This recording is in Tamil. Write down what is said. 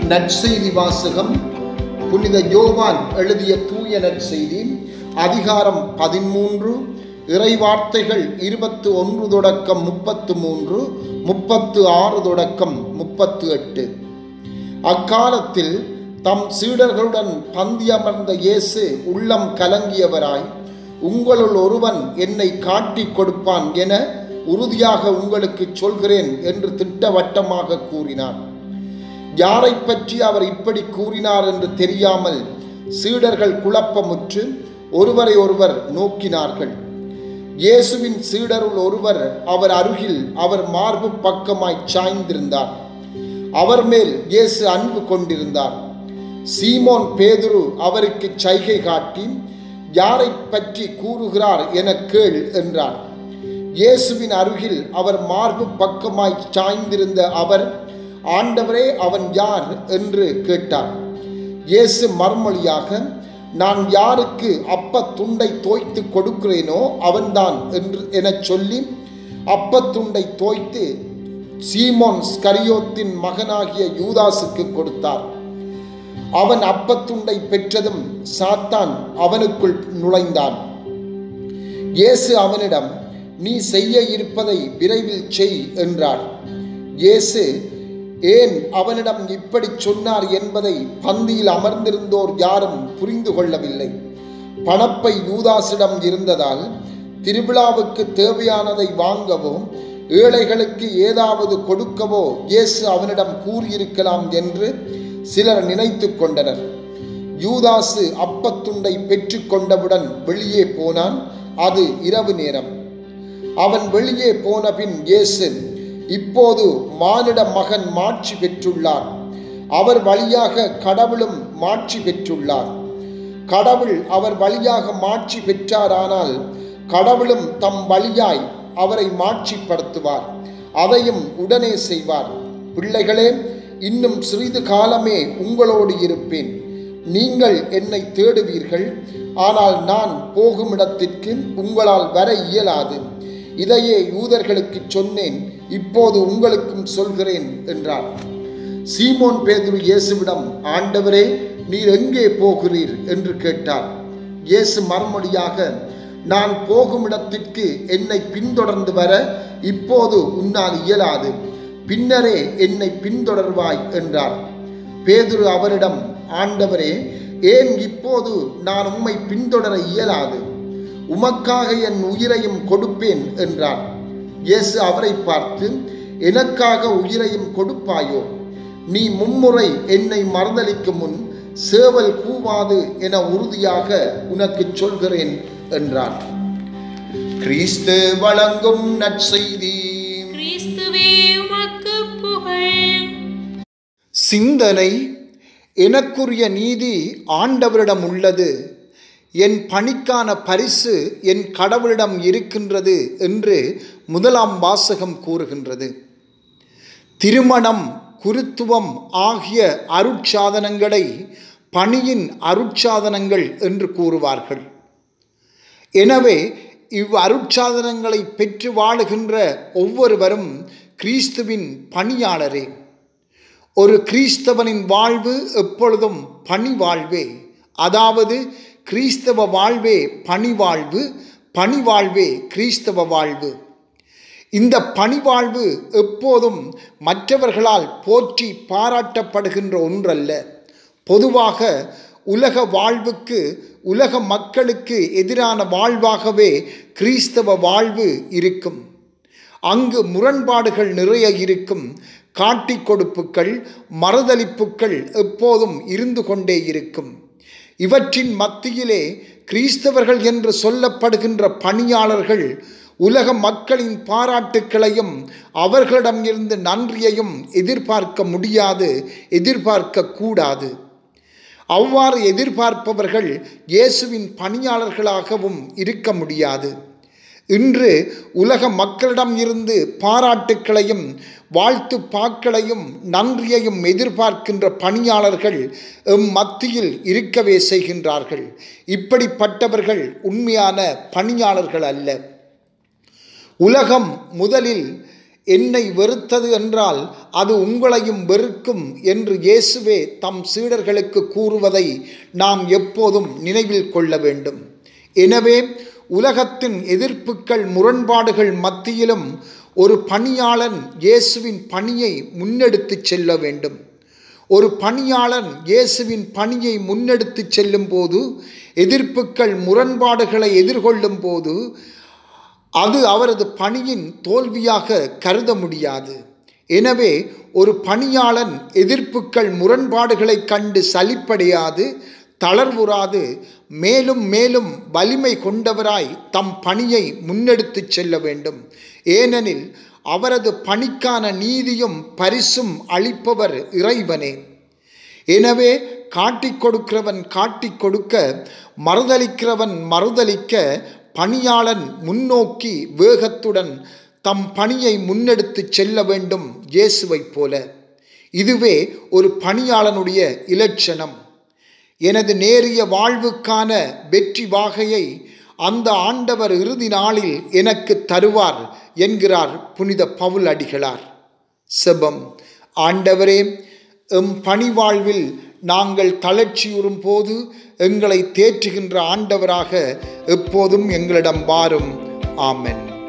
நற்செய்தி வாசகம் புனித யோவான் எழுதிய தூய நற்செய்தி அதிகாரம் பதிமூன்று இறைவார்த்தைகள் இருபத்து ஒன்று தொடக்கம் முப்பத்து மூன்று முப்பத்து ஆறு தொடக்கம் முப்பத்து எட்டு அக்காலத்தில் தம் சீடர்களுடன் பந்தியமர்ந்த இயேசு உள்ளம் கலங்கியவராய் உங்களுள் ஒருவன் என்னை காட்டிக் கொடுப்பான் என உறுதியாக உங்களுக்கு சொல்கிறேன் என்று திட்டவட்டமாக கூறினார் யாரை பற்றி அவர் இப்படி கூறினார் என்று தெரியாமல் சீடர்கள் குழப்பமுற்று ஒருவரை ஒருவர் நோக்கினார்கள் இயேசுவின் சீடருள் ஒருவர் அவர் அருகில் அவர் மார்பு பக்கமாய் சாய்ந்திருந்தார் அவர் மேல் இயேசு அன்பு கொண்டிருந்தார் சீமோன் பேதுரு அவருக்கு சைகை காட்டி யாரை பற்றி கூறுகிறார் என கேள் என்றார் இயேசுவின் அருகில் அவர் மார்பு பக்கமாய் சாய்ந்திருந்த அவர் ஆண்டவரே அவன் யார் என்று கேட்டார் இயேசு மறுமொழியாக நான் யாருக்கு அப்ப துண்டை தோய்த்து கொடுக்கிறேனோ அவன்தான் என்று எனச் சொல்லி அப்பத்துண்டை தோய்த்து சீமோன் ஸ்கரியோத்தின் மகனாகிய யூதாசுக்கு கொடுத்தார் அவன் அப்பத்துண்டை பெற்றதும் சாத்தான் அவனுக்குள் நுழைந்தான் இயேசு அவனிடம் நீ செய்ய இருப்பதை விரைவில் செய் என்றார் இயேசு ஏன் அவனிடம் இப்படி சொன்னார் என்பதை பந்தியில் அமர்ந்திருந்தோர் யாரும் புரிந்து கொள்ளவில்லை பணப்பை யூதாசிடம் இருந்ததால் திருவிழாவுக்கு தேவையானதை வாங்கவோ ஏழைகளுக்கு ஏதாவது கொடுக்கவோ இயேசு அவனிடம் கூறியிருக்கலாம் என்று சிலர் நினைத்து கொண்டனர் யூதாசு அப்பத்துண்டை பெற்று கொண்டவுடன் வெளியே போனான் அது இரவு நேரம் அவன் வெளியே போன பின் இயேசு இப்போது மானிட மகன் மாட்சி பெற்றுள்ளார் அவர் வழியாக கடவுளும் மாட்சி பெற்றுள்ளார் கடவுள் அவர் வழியாக மாட்சி பெற்றாரானால் கடவுளும் தம் வழியாய் அவரை மாட்சிப்படுத்துவார் அதையும் உடனே செய்வார் பிள்ளைகளே இன்னும் சிறிது காலமே உங்களோடு இருப்பேன் நீங்கள் என்னை தேடுவீர்கள் ஆனால் நான் போகும் இடத்திற்கு உங்களால் வர இயலாது இதையே யூதர்களுக்கு சொன்னேன் இப்போது உங்களுக்கும் சொல்கிறேன் என்றார் சீமோன் பேதுரு இயேசுவிடம் ஆண்டவரே நீர் எங்கே போகிறீர் என்று கேட்டார் இயேசு மறுமொழியாக நான் போகும் இடத்திற்கு என்னை பின்தொடர்ந்து வர இப்போது உன்னால் இயலாது பின்னரே என்னை பின்தொடர்வாய் என்றார் பேதுரு அவரிடம் ஆண்டவரே ஏன் இப்போது நான் உம்மை பின்தொடர இயலாது உமக்காக என் உயிரையும் கொடுப்பேன் என்றார் இயேசு அவரை பார்த்து எனக்காக உயிரையும் கொடுப்பாயோ நீ மும்முறை என்னை மறுதளிக்கும் முன் சேவல் கூவாது என உறுதியாக உனக்கு சொல்கிறேன் என்றார் கிறிஸ்து வழங்கும் நற்செய்தி கிறிஸ்துவே உமக்கு புகழ் சிந்தனை எனக்குரிய நீதி ஆண்டவரிடம் உள்ளது என் பணிக்கான பரிசு என் கடவுளிடம் இருக்கின்றது என்று முதலாம் வாசகம் கூறுகின்றது திருமணம் குருத்துவம் ஆகிய அருட்சாதனங்களை பணியின் அருட்சாதனங்கள் என்று கூறுவார்கள் எனவே இவ் அருட்சாதனங்களை பெற்று வாழுகின்ற ஒவ்வொருவரும் கிறிஸ்துவின் பணியாளரே ஒரு கிறிஸ்தவனின் வாழ்வு எப்பொழுதும் பணி வாழ்வே அதாவது கிறிஸ்தவ வாழ்வே பணி வாழ்வு பணி வாழ்வே கிறிஸ்தவ வாழ்வு இந்த பணிவாழ்வு எப்போதும் மற்றவர்களால் போற்றி பாராட்டப்படுகின்ற ஒன்றல்ல பொதுவாக உலக வாழ்வுக்கு உலக மக்களுக்கு எதிரான வாழ்வாகவே கிறிஸ்தவ வாழ்வு இருக்கும் அங்கு முரண்பாடுகள் நிறைய இருக்கும் காட்டி கொடுப்புகள் மறுதளிப்புகள் எப்போதும் இருந்து கொண்டே இருக்கும் இவற்றின் மத்தியிலே கிறிஸ்தவர்கள் என்று சொல்லப்படுகின்ற பணியாளர்கள் உலக மக்களின் பாராட்டுக்களையும் அவர்களிடம் இருந்து நன்றியையும் எதிர்பார்க்க முடியாது எதிர்பார்க்க கூடாது அவ்வாறு எதிர்பார்ப்பவர்கள் இயேசுவின் பணியாளர்களாகவும் இருக்க முடியாது இன்று உலக மக்களிடம் இருந்து பாராட்டுக்களையும் வாழ்த்து பாக்களையும் நன்றியையும் எதிர்பார்க்கின்ற பணியாளர்கள் எம் மத்தியில் இருக்கவே செய்கின்றார்கள் இப்படிப்பட்டவர்கள் உண்மையான பணியாளர்கள் அல்ல உலகம் முதலில் என்னை வெறுத்தது என்றால் அது உங்களையும் வெறுக்கும் என்று இயேசுவே தம் சீடர்களுக்கு கூறுவதை நாம் எப்போதும் நினைவில் கொள்ள வேண்டும் எனவே உலகத்தின் எதிர்ப்புகள் முரண்பாடுகள் மத்தியிலும் ஒரு பணியாளன் இயேசுவின் பணியை முன்னெடுத்து செல்ல வேண்டும் ஒரு பணியாளன் இயேசுவின் பணியை முன்னெடுத்து செல்லும் போது எதிர்ப்புகள் முரண்பாடுகளை எதிர்கொள்ளும் போது அது அவரது பணியின் தோல்வியாக கருத முடியாது எனவே ஒரு பணியாளன் எதிர்ப்புகள் முரண்பாடுகளை கண்டு சலிப்படையாது தளர்வுறாது மேலும் மேலும் வலிமை கொண்டவராய் தம் பணியை முன்னெடுத்துச் செல்ல வேண்டும் ஏனெனில் அவரது பணிக்கான நீதியும் பரிசும் அளிப்பவர் இறைவனே எனவே காட்டிக் கொடுக்கிறவன் காட்டிக் கொடுக்க மறுதளிக்கிறவன் மறுதளிக்க பணியாளன் முன்னோக்கி வேகத்துடன் தம் பணியை முன்னெடுத்து செல்ல வேண்டும் இயேசுவைப் போல இதுவே ஒரு பணியாளனுடைய இலட்சணம் எனது நேரிய வாழ்வுக்கான வெற்றி வாகையை அந்த ஆண்டவர் இறுதி நாளில் எனக்கு தருவார் என்கிறார் புனித பவுல் அடிகளார் செபம் ஆண்டவரே எம் பணி வாழ்வில் நாங்கள் தளர்ச்சியுறும் போது எங்களை தேற்றுகின்ற ஆண்டவராக எப்போதும் எங்களிடம் வாரும் ஆமென்